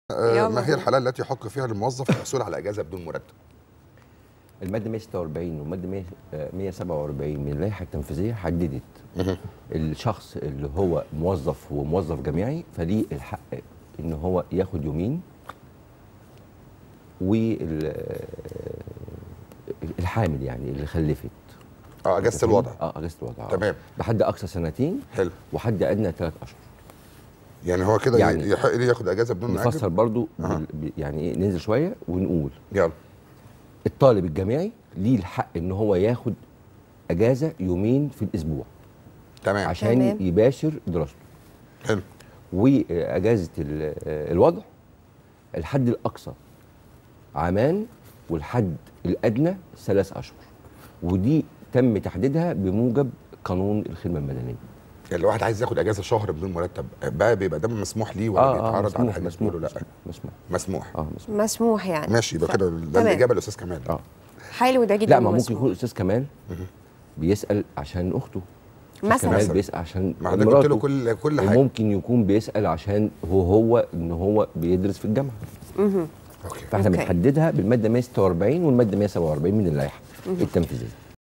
آه، يلا ما هي بينا. الحالات التي يحق فيها للموظف الحصول على اجازه بدون مرتب؟ الماده 146 والماده 100 آه، 147 من اللائحه التنفيذيه حددت الشخص اللي هو موظف وموظف جامعي فليه الحق ان هو ياخد يومين والحامل يعني اللي خلفت اه اجازه الوضع اه اجازه الوضع آه. تمام. بحد اقصى سنتين حلو وحد ادنى ثلاث اشهر يعني هو كده يعني- يعني يحق ليه ياخد اجازه بدون نفسر اجر برضو أها. بال- ب- يعني ايه ننزل شويه ونقول يلا الطالب الجامعي ليه الحق ان هو ياخد اجازه يومين في الاسبوع تمام عشان تمام. يباشر دراسته حلو واجازه ال- الوضع الحد الاقصى عامان والحد الادنى ثلاث اشهر ودي تم تحديدها بموجب قانون الخدمه المدنيه يعني لو واحد عايز ياخد اجازه شهر بدون مرتب بقى بيبقى ده مسموح ليه ولا بيتعرض على مسموح حاجه مسموح تقول له لا مسموح مسموح اه مسموح مسموح يعني ماشي يبقى ف- كده ده تمام. الاجابه الاستاذ كمال اه حلو ده جدا لا ما ممكن ومسموح. يكون الاستاذ كمال بيسال عشان اخته أستاذ مثلا كمال مثلاً. بيسال عشان ما حضرتك قلت له مراته كل كل حاجه وممكن يكون بيسال عشان هو هو ان هو بيدرس في الجامعه مهم. اوكي فاحنا أوكي. بنحددها بالماده 146 والماده 147 من اللائحه التنفيذيه